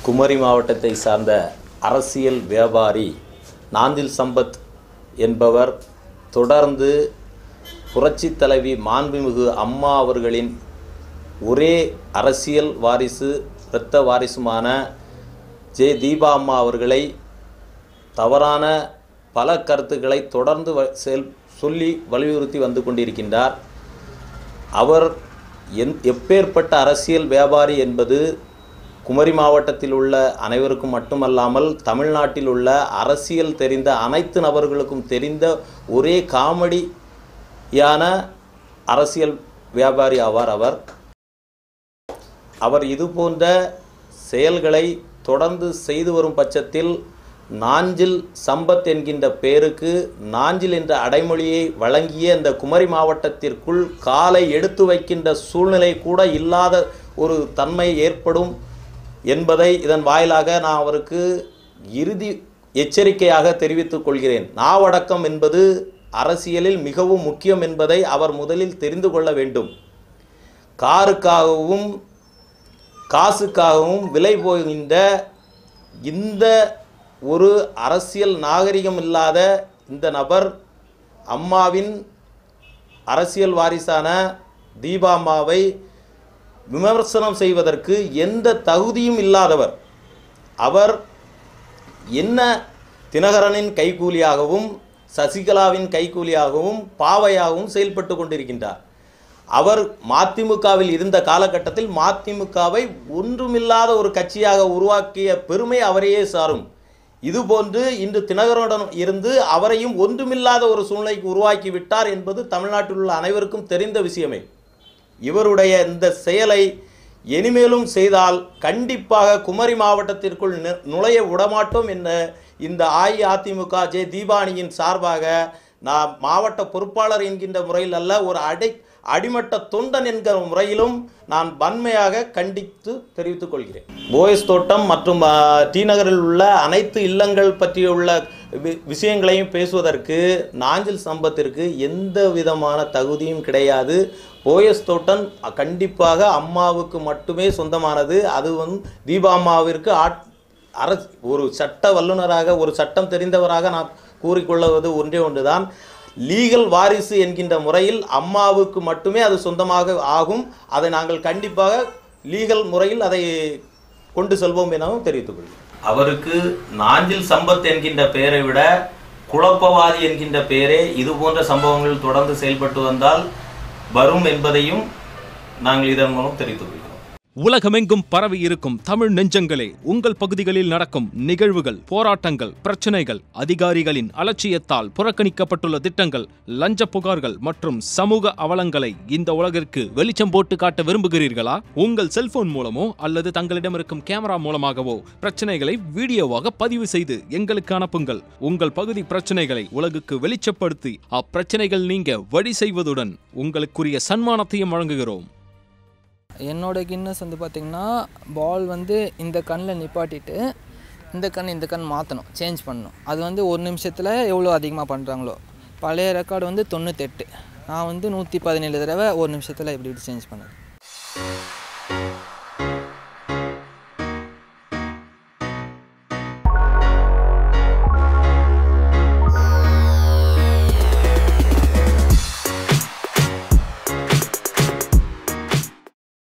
குமரி மாவட்டத்தை சார்ந்த அரசியல் வியாபாரி நாந்தில் சம்பத் என்பவர் தொடர்ந்து புரட்சித் தலைவி மாண்புமிகு அம்மா அவர்களின் ஒரே அரசியல் வாரிசு இரத்த வாரிசுமான ஜே தீபா அம்மா அவர்களை தவறான பல கருத்துக்களை தொடர்ந்து வ- செயல் சொல்லி வலியுறுத்தி வந்து கொண்டிருக்கின்றார் அவர் எந் எப்பேற்பட்ட அரசியல் வியாபாரி என்பது குமரி மாவட்டத்தில் உள்ள அனைவருக்கும் மட்டுமல்லாமல் தமிழ்நாட்டில் உள்ள அரசியல் தெரிந்த அனைத்து நபர்களுக்கும் தெரிந்த ஒரே காமெடியான அரசியல் வியாபாரி ஆவார் அவர் அவர் இது போன்ற செயல்களை தொடர்ந்து செய்து வரும் பட்சத்தில் நாஞ்சில் சம்பத் என்கின்ற பெயருக்கு நாஞ்சில் என்ற அடைமொழியை வழங்கிய இந்த குமரி மாவட்டத்திற்குள் காலை எடுத்து வைக்கின்ற சூழ்நிலை கூட இல்லாத ஒரு தன்மை ஏற்படும் என்பதை இதன் வாயிலாக நான் அவருக்கு இறுதி எச்சரிக்கையாக தெரிவித்துக் கொள்கிறேன் நாவடக்கம் என்பது அரசியலில் மிகவும் முக்கியம் என்பதை அவர் முதலில் தெரிந்து கொள்ள வேண்டும் காருக்காகவும் காசுக்காகவும் விலை போகின்ற இந்த ஒரு அரசியல் நாகரிகம் இல்லாத இந்த நபர் அம்மாவின் அரசியல் வாரிசான தீபாம்மாவை விமர்சனம் செய்வதற்கு எந்த தகுதியும் இல்லாதவர் அவர் என்ன தினகரனின் கைக்கூலியாகவும் சசிகலாவின் கைக்கூலியாகவும் பாவையாகவும் செயல்பட்டு கொண்டிருக்கின்றார் அவர் மதிமுகவில் இருந்த காலகட்டத்தில் மதிமுகவை ஒன்றுமில்லாத ஒரு கட்சியாக உருவாக்கிய பெருமை அவரையே சாரும் இதுபோன்று இன்று தினகரனுடன் இருந்து அவரையும் ஒன்றுமில்லாத ஒரு சூழ்நிலைக்கு உருவாக்கி விட்டார் என்பது தமிழ்நாட்டில் உள்ள அனைவருக்கும் தெரிந்த விஷயமே இவருடைய இந்த செயலை இனிமேலும் செய்தால் கண்டிப்பாக குமரி மாவட்டத்திற்குள் நு- நுழைய விடமாட்டோம் என்ற இந்த அஇஅதிமுக ஜே தீபானியின் சார்பாக நான் மாவட்ட பொறுப்பாளர் என்கின்ற முறையில் அல்ல ஒரு அடை அடிமட்ட தொண்டன் என்கிற முறையிலும் நான் வன்மையாக கண்டித்து தெரிவித்துக் கொள்கிறேன் போயஸ் தோட்டம் மற்றும் ஆ, டி நகரில் உள்ள அனைத்து இல்லங்கள் பற்றியுள்ள வி- விஷயங்களையும் பேசுவதற்கு நாஞ்சில் சம்பத்திற்கு எந்த விதமான தகுதியும் கிடையாது போயஸ் தோட்டம் கண்டிப்பாக அம்மாவுக்கு மட்டுமே சொந்தமானது அது வந்து தீபாம்மாவிற்கு ஆட் அர ஒரு சட்ட வல்லுநராக ஒரு சட்டம் தெரிந்தவராக நான் கூறிக்கொள்வது ஒன்றே ஒன்றுதான் லீகல் வாரிசு என்கின்ற முறையில் அம்மாவுக்கு மட்டுமே அது சொந்தமாக ஆகும் அதை நாங்கள் கண்டிப்பாக லீகல் முறையில் அதை கொண்டு செல்வோம் எனவும் தெரிவித்துக் கொள்கிறேன் அவருக்கு நாஞ்சில் சம்பத் என்கின்ற பெயரை விட குழப்பவாதி என்கின்ற பெயரே இது போன்ற சம்பவங்கள் தொடர்ந்து செயல்பட்டு வந்தால் வரும் என்பதையும் நாங்கள் இதன் மூலம் தெரிவித்துக் கொள்கிறோம் உலகமெங்கும் பரவி இருக்கும் தமிழ் நெஞ்சங்களே உங்கள் பகுதிகளில் நடக்கும் நிகழ்வுகள் போராட்டங்கள் பிரச்சனைகள் அதிகாரிகளின் அலட்சியத்தால் புறக்கணிக்கப்பட்டுள்ள திட்டங்கள் லஞ்ச புகார்கள் மற்றும் சமூக அவலங்களை இந்த உலகிற்கு வெளிச்சம் போட்டு காட்ட விரும்புகிறீர்களா உங்கள் செல்போன் மூலமோ அல்லது தங்களிடம் இருக்கும் கேமரா மூலமாகவோ பிரச்சனைகளை வீடியோவாக பதிவு செய்து எங்களுக்கு அனுப்புங்கள் உங்கள் பகுதி பிரச்சனைகளை உலகுக்கு வெளிச்சப்படுத்தி அப்பிரச்சனைகள் நீங்க வழி செய்வதுடன் உங்களுக்குரிய சன்மானத்தையும் வழங்குகிறோம் என்னோட கின்னஸ் வந்து பார்த்திங்கன்னா பால் வந்து இந்த கண்ணில் நிப்பாட்டிட்டு இந்த கண் இந்த கண் மாற்றணும் சேஞ்ச் பண்ணணும் அது வந்து ஒரு நிமிஷத்தில் எவ்வளோ அதிகமாக பண்ணுறாங்களோ பழைய ரெக்கார்டு வந்து தொண்ணூத்தெட்டு நான் வந்து நூற்றி பதினேழு தடவை ஒரு நிமிஷத்தில் இப்படி இப்படி சேஞ்ச் பண்ணேன்